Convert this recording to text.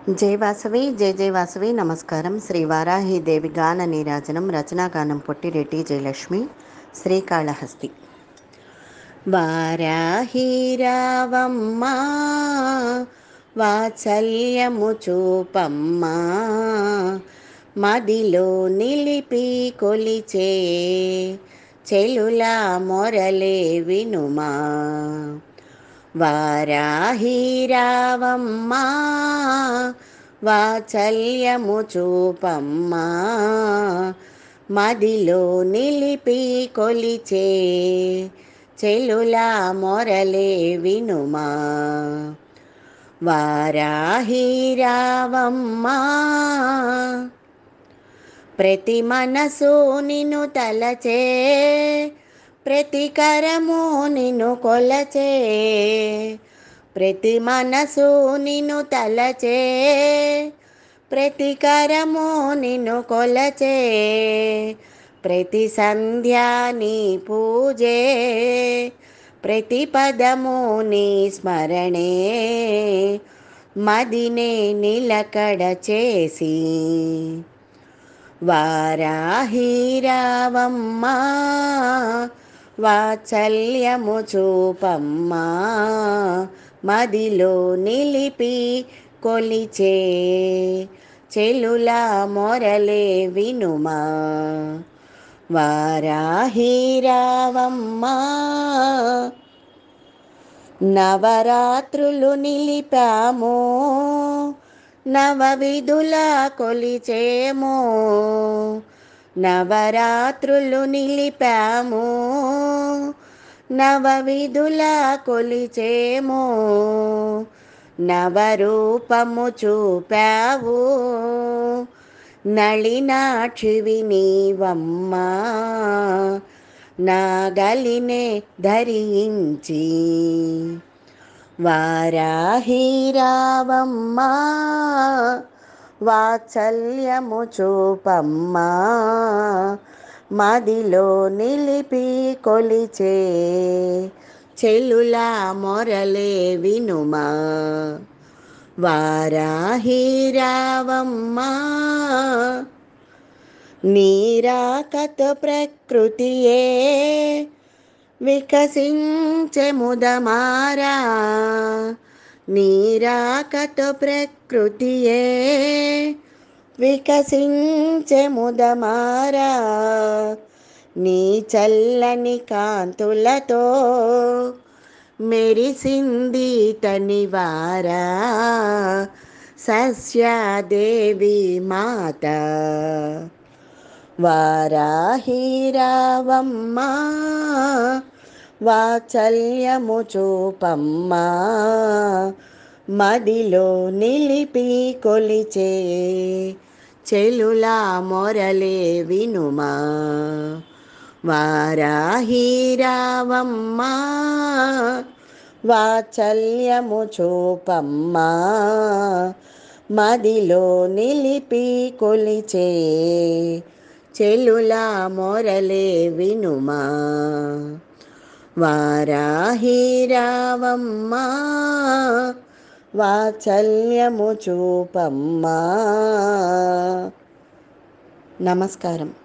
జై వాసవి జై జై వాసవి నమస్కారం శ్రీ వారాహిదేవి గాన నీరాజనం రచనాగానం పొట్టిరెడ్డి జయలక్ష్మి శ్రీకాళహస్తి వారాహిరావమ్మా వాత్సల్యము చూపమ్మా మదిలో నిలిపి కొలిచే చెలులా మొరలే వినుమా వారాహిరావమ్మా వాత్సల్యము చూపమ్మా మదిలో నిలిపి కొలిచే చెలులా మొరలే వినుమా వారాహిరావమ్మా ప్రతి మనసు నిన్ను తలచే ప్రతి కరము నిన్ను కొలచే ప్రతి మనసు నిన్ను తలచే ప్రతి కరము నిన్ను కొలచే ప్రతి సంధ్యా నీ పూజే ప్రతి పదము నీ స్మరణే మదినే నిలకడ చేసి వారాహిరావమ్మా వాత్సల్యము చూపమ్మా మదిలో నిలిపి కొలిచే చెలులా మొరలే వినుమా వారాహిరావమ్మా నవరాత్రులు నిలిపాము నవవిధులా కొలిచేమో నవరాత్రులు నిలిపాము నవవిధులా కొలిచేమో నవరూపము చూపావు నళినాక్షివి నీవమ్మా నాగలినే ధరించి వారాహిరావమ్మా వాత్సల్యము చూపమ్మా మదిలో నిలిపి కొలిచే చెల్లులా మొరలే వినుమా వారాహిరావమ్మా నీరాకతో ప్రకృతియే వికసించే ముదమారా నీరాకతో ప్రకృతియే వికసించే ముదమారా నీ చల్లని కాంతులతో మెరిసింది తనివారా సస్యాదేవి మాత వారాహిరావమ్మా వాత్సల్యము చూపమ్మా మదిలో నిలిపి కొలిచే చెలులా మొరలే వినుమా వారాహిరావమ్మా వాత్సల్యము చూపమ్మా మదిలో నిలిపి కొలిచే చెలులా మొరలే వినుమా వారాహిరావమ్మా వాత్సల్యము చూపమ్మా నమస్కారం